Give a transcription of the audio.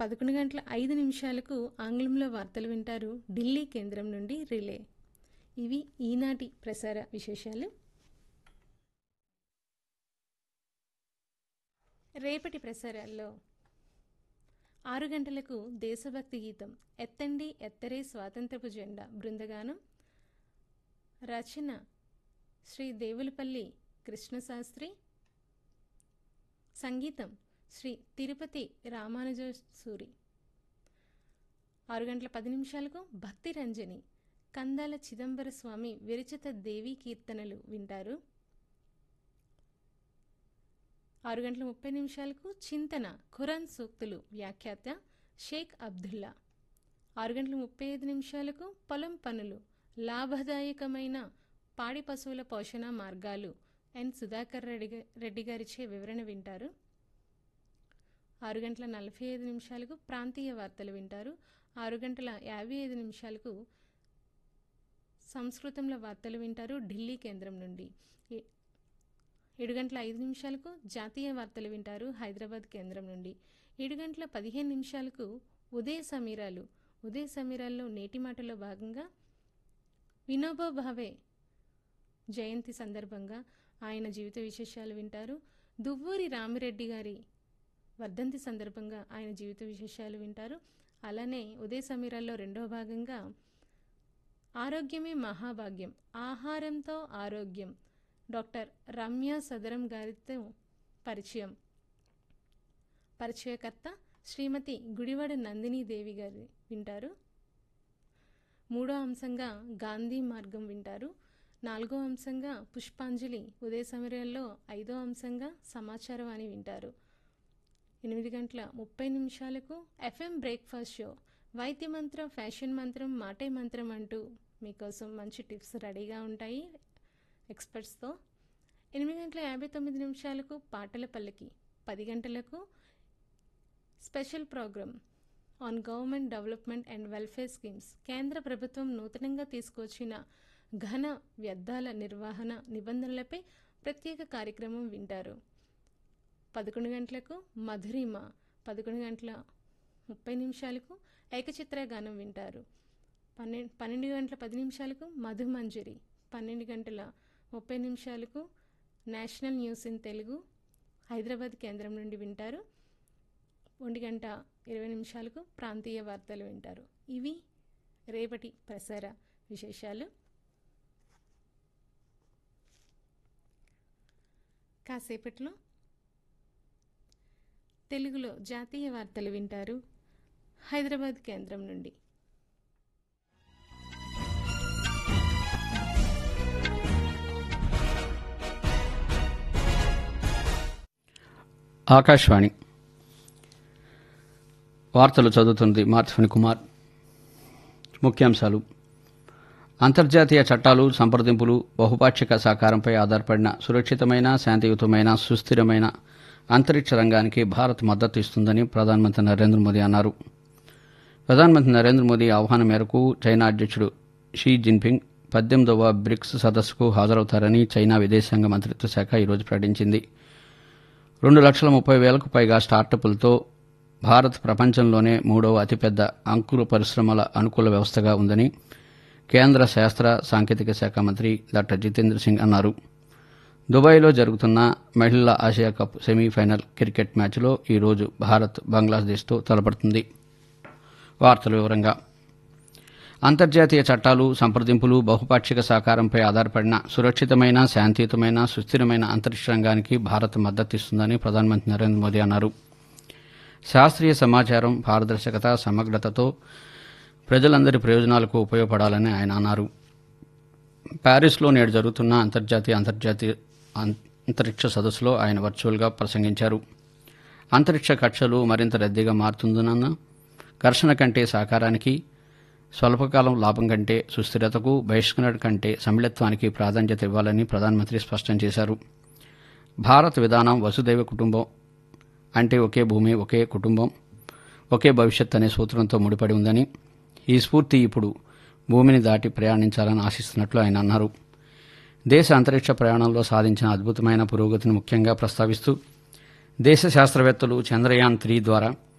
పదకొండు గంటల ఐదు నిమిషాలకు ఆంగ్లంలో వార్తలు వింటారు ఢిల్లీ కేంద్రం నుండి రిలే ఇవి ఈనాటి ప్రసార విశేషాలు రేపటి ప్రసారాల్లో ఆరు గంటలకు దేశభక్తి గీతం ఎత్తండి ఎత్తరే స్వాతంత్రపు జెండా బృందగానం రచన శ్రీ దేవులపల్లి కృష్ణశాస్త్రి సంగీతం శ్రీ తిరుపతి రామానుజ సూరి ఆరు గంటల పది నిమిషాలకు భక్తి రంజని కందాల చిదంబర స్వామి విరచిత దేవీ కీర్తనలు వింటారు ఆరు గంటల ముప్పై నిమిషాలకు చింతన ఖురాన్ సూక్తులు వ్యాఖ్యాత షేక్ అబ్దుల్లా ఆరు గంటల ముప్పై ఐదు నిమిషాలకు పొలం పనులు లాభదాయకమైన పాడి పశువుల పోషణ మార్గాలు ఎన్ సుధాకర్ రెడ్డి గా- రెడ్డి గారిచే వివరణ వింటారు ఆరు గంటల నలభై ఐదు నిమిషాలకు ప్రాంతీయ వార్తలు వింటారు ఆరు గంటల యాభై ఐదు నిమిషాలకు సంస్కృతంలో వార్తలు వింటారు ఢిల్లీ కేంద్రం నుండి ఏ- ఏడు గంటల ఐదు నిమిషాలకు జాతీయ వార్తలు వింటారు హైదరాబాద్ కేంద్రం నుండి ఏడు గంటల పదిహేను నిమిషాలకు ఉదయ సమీరాలు ఉదయ సమీరాల్లో నేటి మాటలో భాగంగా వినోబా భావే జయంతి సందర్భంగా ఆయన జీవిత విశేషాలు వింటారు దువ్వూరి రామిరెడ్డి గారి వర్ధంతి సందర్భంగా ఆయన జీవిత విశేషాలు వింటారు అలానే ఉదయ సమీరాల్లో రెండవ భాగంగా ఆరోగ్యమే మహాభాగ్యం ఆహారంతో ఆరోగ్యం డాక్టర్ రమ్య సదరం గారితో పరిచయం పరిచయకర్త శ్రీమతి గుడివాడ నందిని దేవి గారి వింటారు మూడో అంశంగా గాంధీ మార్గం వింటారు నాలుగో అంశంగా పుష్పాంజలి ఉదయ సమయంలో ఐదో అంశంగా సమాచారవాణి వింటారు ఎనిమిది గంటల ముప్పై నిమిషాలకు ఎఫ్ఎం బ్రేక్ఫాస్ట్ షో వైద్య మంత్రం ఫ్యాషన్ మంత్రం మాటే మంత్రం అంటూ మీకోసం మంచి టిప్స్ రెడీగా ఉంటాయి ఎక్స్పర్ట్స్తో ఎనిమిది గంటల యాభై తొమ్మిది నిమిషాలకు పాటల పల్లకి పది గంటలకు special programme on government development and welfare schemes కేంద్ర ప్రభుత్వం నూతనంగా తీసుకొచ్చిన ఘన వ్యర్థాల నిర్వహణ నిబంధనలపై ప్రత్యేక కార్యక్రమం వింటారు పదకొండు గంటలకు మధురిమ పదకొండు గంటల ముప్పై నిమిషాలకు ఏకచిత్ర గానం వింటారు పన్నెండు పన్నెండు గంటల పది నిమిషాలకు మధుమంజరి పన్నెండు గంటల ముప్పై నిమిషాలకు national news in Telugu Hyderabad కేంద్రం నుండి వింటారు ఒంటి గంట ఇరవై నిమిషాలకు ప్రాంతీయ వార్తలు వింటారు ఇవి రేపటి ప్రసార విశేషాలు కాసేపట్లో తెలుగులో జాతీయ వార్తలు వింటారు హైదరాబాద్ కేంద్రం నుండి ఆకాశవాణి వార్తలు చదువుతుంది మార్చఫని కుమార్ ముఖ్యాంశాలు అంతర్జాతీయ చట్టాలు సంప్రదింపులు బహుపాక్షిక సహకారంపై ఆధారపడిన సురక్షితమైన శాంతియుతమైన సుస్థిరమైన అంతరిక్ష రంగానికి భారత్ మద్దతు ఇస్తుందని ప్రధానమంత్రి నరేంద్ర మోదీ అన్నారు ప్రధానమంత్రి నరేంద్ర మోదీ ఆహ్వానం మేరకు చైనా అధ్యక్షుడు షీ జిన్పింగ్ పద్దెనిమిదవ బ్రిక్స్ సదస్సుకు హాజరవుతారని చైనా విదేశాంగ మంత్రిత్వ శాఖ ఈరోజు ప్రకటించింది రెండు లక్షల ముప్పై వేలకు పైగా స్టార్టప్లతో భారత్ ప్రపంచంలోనే మూడవ అతిపెద్ద అంకుర పరిశ్రమల అనుకూల వ్యవస్థగా ఉందని కేంద్ర శాస్త్ర సాంకేతిక శాఖ మంత్రి డాక్టర్ జితేంద్ర సింగ్ అన్నారు దుబాయ్లో జరుగుతున్న మహిళల ఆసియా కప్ సెమీఫైనల్ క్రికెట్ మ్యాచ్లో ఈరోజు భారత్ బంగ్లాదేశ్తో తలపడుతుంది వార్తల వివరంగా అంతర్జాతీయ చట్టాలు సంప్రదింపులు బహుపాక్షిక సహకారంపై ఆధారపడిన సురక్షితమైన శాంతియుతమైన సుస్థిరమైన అంతరిక్ష రంగానికి భారత్ మద్దతిస్తుందని ప్రధానమంత్రి నరేంద్ర మోదీ అన్నారు శాస్త్రీయ సమాచారం పారదర్శకత సమగ్రతతో ప్రజలందరి ప్రయోజనాలకు ఉపయోగపడాలని ఆయన అన్నారు ప్యారిస్లో నేడు జరుగుతున్న అంతర్జాతీయ అంతర్జాతీయ అం- అంతరిక్ష సదస్సులో ఆయన వర్చువల్గా ప్రసంగించారు అంతరిక్ష కక్షలు మరింత రద్దీగా మారుతుందన్న ఘర్షణ కంటే సహకారానికి స్వల్పకాలం లాభం కంటే సుస్థిరతకు బహిష్కరణ కంటే సమిళత్వానికి ప్రాధాన్యత ఇవ్వాలని ప్రధానమంత్రి స్పష్టం చేశారు భారత్ విధానం వసుదైవ కుటుంబం అంటే ఒకే భూమి ఒకే కుటుంబం ఒకే భవిష్యత్ అనే సూత్రంతో ముడిపడి ఉందని ఈ స్ఫూర్తి ఇప్పుడు భూమిని దాటి ప్రయాణించాలని ఆశిస్తున్నట్లు ఆయన అన్నారు దేశ అంతరిక్ష ప్రయాణంలో సాధించిన అద్భుతమైన పురోగతిని ముఖ్యంగా ప్రస్తావిస్తూ దేశ శాస్త్రవేత్తలు చంద్రయాన్ త్రీ ద్వారా